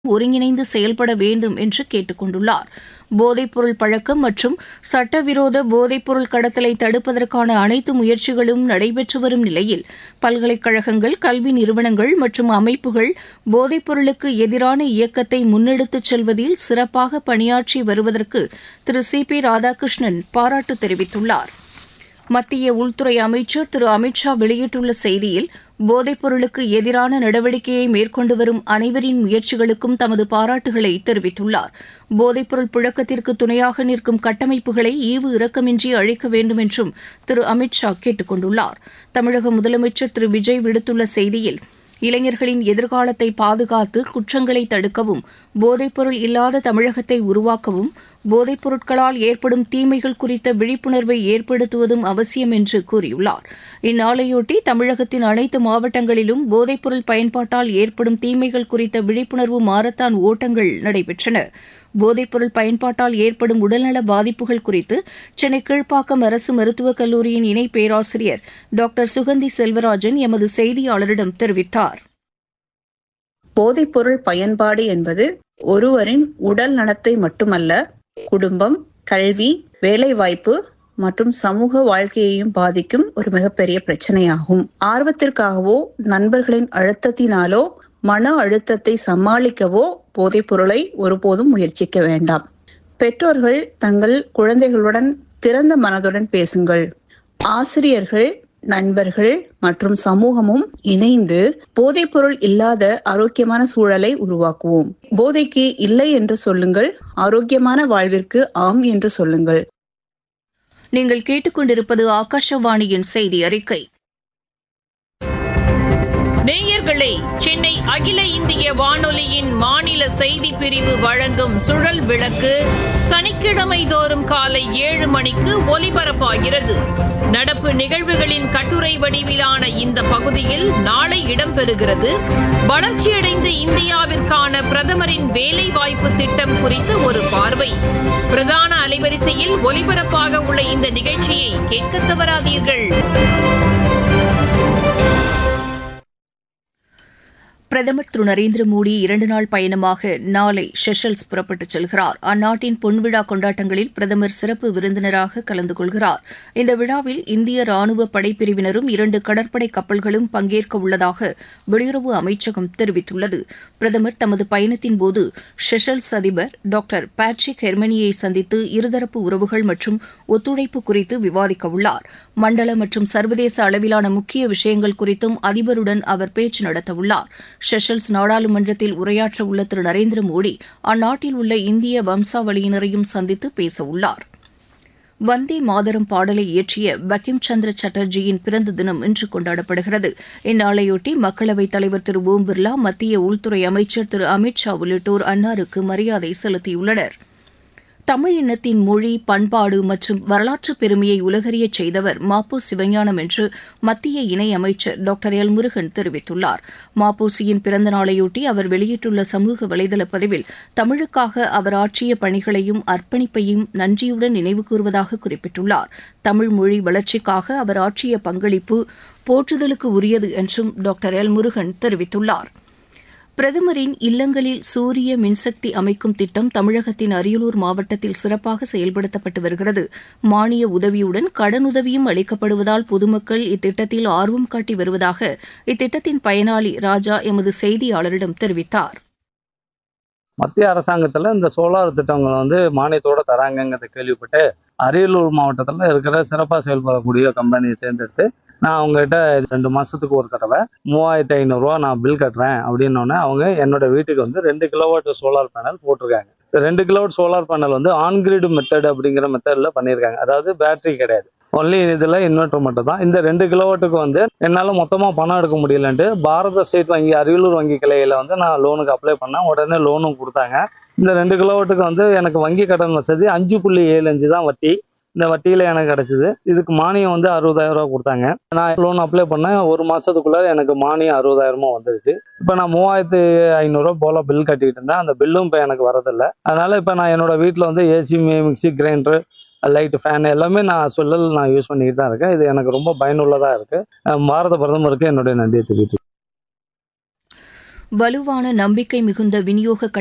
ஒருங்கிணைந்து செயல்பட வேண்டும் என்று கேட்டுக் கொண்டுள்ளார் போதைப்பொருள் பழக்கம் மற்றும் சட்டவிரோத போதைப்பொருள் கடத்தலை தடுப்பதற்கான அனைத்து முயற்சிகளும் நடைபெற்று வரும் நிலையில் பல்கலைக்கழகங்கள் கல்வி நிறுவனங்கள் மற்றும் அமைப்புகள் போதைப்பொருளுக்கு எதிரான இயக்கத்தை முன்னெடுத்துச் செல்வதில் சிறப்பாக பணியாற்றி வருவதற்கு திரு சி பி ராதாகிருஷ்ணன் பாராட்டு தெரிவித்துள்ளார் மத்திய உள்துறை அமைச்சர் திரு அமித் ஷா வெளியிட்டுள்ள செய்தியில் போதைப்பொருளுக்கு எதிரான நடவடிக்கையை மேற்கொண்டு வரும் அனைவரின் முயற்சிகளுக்கும் தமது பாராட்டுகளை தெரிவித்துள்ளார் போதைப்பொருள் புழக்கத்திற்கு துணையாக நிற்கும் கட்டமைப்புகளை ஈவு இரக்கமின்றி அழிக்க வேண்டும் என்றும் திரு அமித் ஷா கேட்டுக் கொண்டுள்ளார் தமிழக முதலமைச்சர் திரு விஜய் விடுத்துள்ள செய்தியில் இளைஞர்களின் எதிர்காலத்தை பாதுகாத்து குற்றங்களை தடுக்கவும் போதைப்பொருள் இல்லாத தமிழகத்தை உருவாக்கவும் போதைப் பொருட்களால் ஏற்படும் தீமைகள் குறித்த விழிப்புணர்வை ஏற்படுத்துவதும் அவசியம் என்று கூறியுள்ளார் இந்நாளையொட்டி தமிழகத்தின் அனைத்து மாவட்டங்களிலும் போதைப்பொருள் பயன்பாட்டால் ஏற்படும் தீமைகள் குறித்த விழிப்புணர்வு மாரத்தான் ஓட்டங்கள் நடைபெற்றன போதைப்பொருள் பயன்பாட்டால் ஏற்படும் உடல்நல பாதிப்புகள் குறித்து சென்னை கீழ்ப்பாக்கம் அரசு மருத்துவக் கல்லூரியின் இணை பேராசிரியர் டாக்டர் சுகந்தி செல்வராஜன் எமது செய்தியாளரிடம் தெரிவித்தார் போதைப்பொருள் பயன்பாடு என்பது ஒருவரின் உடல் நலத்தை மட்டுமல்ல குடும்பம் கல்வி வேலைவாய்ப்பு மற்றும் சமூக வாழ்க்கையையும் பாதிக்கும் ஒரு மிகப்பெரிய பிரச்சனையாகும் ஆர்வத்திற்காகவோ நண்பர்களின் அழுத்தத்தினாலோ மன அழுத்தத்தை சமாளிக்கவோ போதைப் பொருளை ஒருபோதும் முயற்சிக்க வேண்டாம் பெற்றோர்கள் தங்கள் குழந்தைகளுடன் திறந்த மனதுடன் பேசுங்கள் ஆசிரியர்கள் நண்பர்கள் மற்றும் சமூகமும் இணைந்து போதைப்பொருள் இல்லாத ஆரோக்கியமான சூழலை உருவாக்குவோம் போதைக்கு இல்லை என்று சொல்லுங்கள் ஆரோக்கியமான வாழ்விற்கு ஆம் என்று சொல்லுங்கள் நீங்கள் கேட்டுக்கொண்டிருப்பது ஆகாஷவாணியின் செய்தி அறிக்கை நேயர்களே சென்னை அகில இந்திய வானொலியின் மாநில செய்தி பிரிவு வழங்கும் சுழல் விளக்கு சனிக்கிழமை தோறும் காலை ஏழு மணிக்கு ஒலிபரப்பாகிறது நடப்பு நிகழ்வுகளின் கட்டுரை வடிவிலான இந்த பகுதியில் நாளை இடம்பெறுகிறது வளர்ச்சியடைந்த இந்தியாவிற்கான பிரதமரின் வேலை வாய்ப்பு திட்டம் குறித்து ஒரு பார்வை பிரதான அலைவரிசையில் ஒலிபரப்பாக உள்ள இந்த நிகழ்ச்சியை கேட்க தவறாதீர்கள் பிரதமர் திரு நரேந்திர மோடி இரண்டு நாள் பயணமாக நாளை செஷல்ஸ் புறப்பட்டுச் செல்கிறார் அந்நாட்டின் பொன்விழா கொண்டாட்டங்களில் பிரதமர் சிறப்பு விருந்தினராக கலந்து கொள்கிறார் இந்த விழாவில் இந்திய ராணுவ படைப்பிரிவினரும் இரண்டு கடற்படை கப்பல்களும் பங்கேற்க உள்ளதாக வெளியுறவு அமைச்சகம் தெரிவித்துள்ளது பிரதமர் தமது பயணத்தின்போது செஷல்ஸ் அதிபர் டாக்டர் பேட்ரிக் ஹெர்மனியை சந்தித்து இருதரப்பு உறவுகள் மற்றும் ஒத்துழைப்பு குறித்து விவாதிக்க உள்ளார் மண்டல மற்றும் சர்வதேச அளவிலான முக்கிய விஷயங்கள் குறித்தும் அதிபருடன் அவர் பேச்சு நடத்தவுள்ளார் செஷல்ஸ் நாடாளுமன்றத்தில் உரையாற்ற உள்ள திரு நரேந்திர மோடி அந்நாட்டில் உள்ள இந்திய வம்சாவளியினரையும் சந்தித்து பேசவுள்ளார் வந்தே மாதரம் பாடலை இயற்றிய பங்கிம் சந்திர சாட்டர்ஜியின் பிறந்த தினம் இன்று கொண்டாடப்படுகிறது இந்நாளையொட்டி மக்களவைத் தலைவர் திரு ஓம் பிர்லா மத்திய உள்துறை அமைச்சர் திரு அமித் ஷா உள்ளிட்டோர் அன்னாருக்கு மரியாதை செலுத்தியுள்ளனா் தமிழ் இனத்தின் மொழி பண்பாடு மற்றும் வரலாற்று பெருமையை உலகறியச் செய்தவர் மாப்போ சிவஞானம் என்று மத்திய இணையமைச்சர் டாக்டர் எல் முருகன் தெரிவித்துள்ளார் மாப்போசியின் பிறந்த நாளையொட்டி அவர் வெளியிட்டுள்ள சமூக வலைதள பதிவில் தமிழுக்காக அவர் ஆற்றிய பணிகளையும் அர்ப்பணிப்பையும் நன்றியுடன் நினைவு கூறுவதாக குறிப்பிட்டுள்ளார் தமிழ் மொழி வளர்ச்சிக்காக அவர் ஆற்றிய பங்களிப்பு போற்றுதலுக்கு உரியது என்றும் டாக்டர் எல் முருகன் தெரிவித்துள்ளார் பிரதமரின் இல்லங்களில் சூரிய மின்சக்தி அமைக்கும் திட்டம் தமிழகத்தின் அரியலூர் மாவட்டத்தில் சிறப்பாக செயல்படுத்தப்பட்டு வருகிறது மானிய உதவியுடன் கடனுதவியும் அளிக்கப்படுவதால் பொதுமக்கள் இத்திட்டத்தில் ஆர்வம் காட்டி வருவதாக இத்திட்டத்தின் பயனாளி ராஜா எமது செய்தியாளரிடம் தெரிவித்தார் மத்திய அரசாங்கத்துல இந்த சோலார் திட்டங்களை வந்து மானியத்தோட தராங்கங்கிறத கேள்விப்பட்டு அரியலூர் மாவட்டத்தில் இருக்கிற சிறப்பாக செயல்படக்கூடிய கம்பெனியை தேர்ந்தெடுத்து நான் அவங்ககிட்ட ரெண்டு மாசத்துக்கு ஒரு தடவை மூவாயிரத்தி ஐநூறுரூவா நான் பில் கட்டுறேன் அப்படின்னோடனே அவங்க என்னோட வீட்டுக்கு வந்து ரெண்டு கிலோவாட் சோலார் பேனல் போட்டிருக்காங்க ரெண்டு கிலோவாட் சோலார் பேனல் வந்து ஆன்கிரிட் மெத்தட் அப்படிங்கிற மெத்தடில் பண்ணியிருக்காங்க அதாவது பேட்டரி கிடையாது ஒன்லி இதில் இன்வெர்டர் மட்டும் தான் இந்த ரெண்டு கிலோவாட்டுக்கு வந்து என்னால் மொத்தமாக பணம் எடுக்க முடியலன்ட்டு பாரத ஸ்டேட் வங்கி அரியலூர் வங்கி கிளையில் வந்து நான் லோனுக்கு அப்ளை பண்ணேன் உடனே லோனும் கொடுத்தாங்க இந்த ரெண்டு கிலோவாட்டுக்கு வந்து எனக்கு வங்கி கடன் வசதி அஞ்சு புள்ளி ஏழு அஞ்சு தான் வட்டி இந்த வட்டியில எனக்கு கிடைச்சது இதுக்கு மானியம் வந்து அறுபதாயிரம் ரூபா கொடுத்தாங்க நான் லோன் அப்ளை பண்ணேன் ஒரு மாசத்துக்குள்ள எனக்கு மானியம் அறுபதாயிரமா வந்துருச்சு இப்போ நான் மூவாயிரத்து ஐநூறுரூவா போல பில் கட்டிட்டு இருந்தேன் அந்த பில்லும் இப்போ எனக்கு வரதில்லை அதனால இப்போ நான் என்னோட வீட்டில் வந்து AC mixie grinder light fan எல்லாமே நான் சொல்லல் நான் யூஸ் பண்ணிக்கிட்டு தான் இருக்கேன் இது எனக்கு ரொம்ப பயனுள்ளதாக இருக்கு பாரத பிரதமருக்கு என்னுடைய நன்றியை தெரிவித்து வலுவான நம்பிக்கை மிகுந்த விநியோக